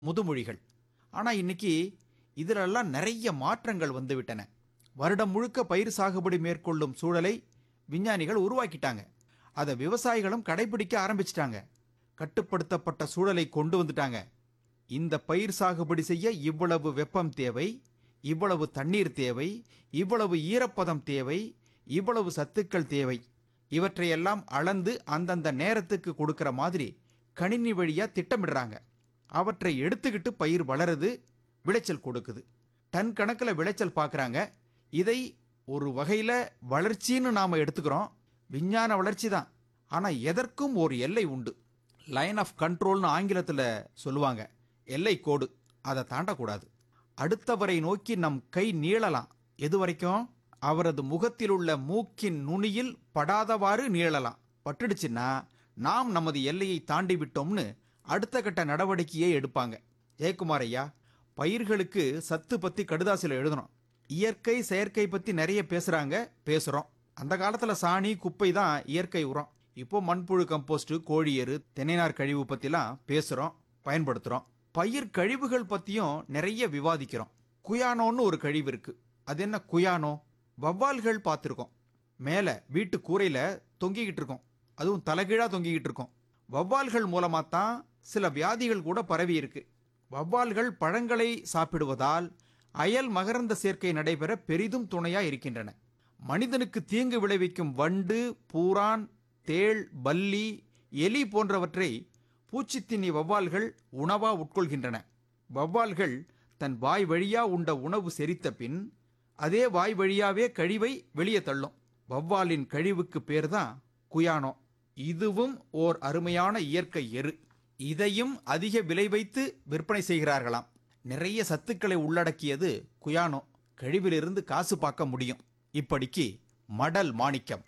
முதுமொழிகள் ஆனால் இன்னைக்கு இதிலெல்லாம் நிறைய மாற்றங்கள் வந்துவிட்டன வருடம் முழுக்க பயிர் சாகுபடி மேற்கொள்ளும் சூழலை விஞ்ஞானிகள் உருவாக்கிட்டாங்க அதை விவசாயிகளும் கடைபிடிக்க ஆரம்பிச்சிட்டாங்க கட்டுப்படுத்தப்பட்ட சூழலை கொண்டு வந்துட்டாங்க இந்த பயிர் சாகுபடி செய்ய இவ்வளவு வெப்பம் தேவை இவ்வளவு தண்ணீர் தேவை இவ்வளவு ஈரப்பதம் தேவை இவ்வளவு சத்துக்கள் தேவை இவற்றையெல்லாம் அளந்து அந்தந்த நேரத்துக்கு கொடுக்கிற மாதிரி கணினி வழியா திட்டமிடுறாங்க அவற்றை எடுத்துக்கிட்டு பயிர் வளருது விளைச்சல் கொடுக்குது டன் கணக்கில் விளைச்சல் பார்க்குறாங்க இதை ஒரு வகையில் வளர்ச்சின்னு நாம் எடுத்துக்கிறோம் விஞ்ஞான வளர்ச்சி தான் ஆனால் எதற்கும் ஒரு எல்லை உண்டு லைன் ஆஃப் கண்ட்ரோல்னு ஆங்கிலத்தில் சொல்லுவாங்க எல்லை கோடு அதை தாண்டக்கூடாது அடுத்தவரை நோக்கி நம் கை நீளலாம் எது வரைக்கும் அவரது முகத்தில் உள்ள மூக்கின் நுனியில் படாதவாறு நீளலாம் பட்டுடுச்சுன்னா நாம் நமது எல்லையை தாண்டி விட்டோம்னு அடுத்த கட்ட நடவடிக்கையை எடுப்பாங்க ஜெயக்குமார் ஐயா பயிர்களுக்கு சத்து பத்தி கடுதாசில எழுதணும் இயற்கை செயற்கை பத்தி நிறைய பேசுறாங்க பேசுறோம் அந்த காலத்துல சாணி குப்பை தான் இயற்கை உரம் இப்போ மண்புழு கம்போஸ்ட் கோழி எரு தென்னைநார் கழிவு பத்திலாம் பேசுறோம் பயன்படுத்துறோம் பயிர் கழிவுகள் பத்தியும் நிறைய விவாதிக்கிறோம் குயானோன்னு ஒரு கழிவு இருக்கு அது என்ன குயானோ வவ்வால்கள் பார்த்துருக்கோம் மேலே வீட்டு கூரையில தொங்கிக்கிட்டு இருக்கோம் அதுவும் தலைகீழா தொங்கிக்கிட்டு இருக்கோம் வவ்வால்கள் மூலமாக தான் சில வியாதிகள் கூட பரவி இருக்கு வவ்வால்கள் பழங்களை சாப்பிடுவதால் அயல் மகரந்த சேர்க்கை நடைபெற பெரிதும் துணையா இருக்கின்றன மனிதனுக்கு தீங்கு விளைவிக்கும் வண்டு பூரான் தேள் பல்லி எலி போன்றவற்றை பூச்சித்தின்னி வவ்வால்கள் உணவா உட்கொள்கின்றன வவ்வால்கள் தன் வாய் வழியா உண்ட உணவு செரித்த பின் அதே வாய் வழியாவே கழிவை வெளியே தள்ளும் வவ்வாலின் கழிவுக்கு பேர் தான் குயானோ இதுவும் ஓர் அருமையான இயற்கை எரு இதையும் அதிக விலை வைத்து விற்பனை செய்கிறார்களாம் நிறைய சத்துக்களை உள்ளடக்கியது குயானோ கழிவிலிருந்து காசு பார்க்க முடியும் இப்படிக்கு மடல் மாணிக்கம்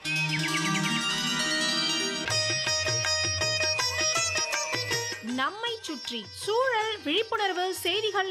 நம்மை சுற்றி சூழல் விழிப்புணர்வு செய்திகள்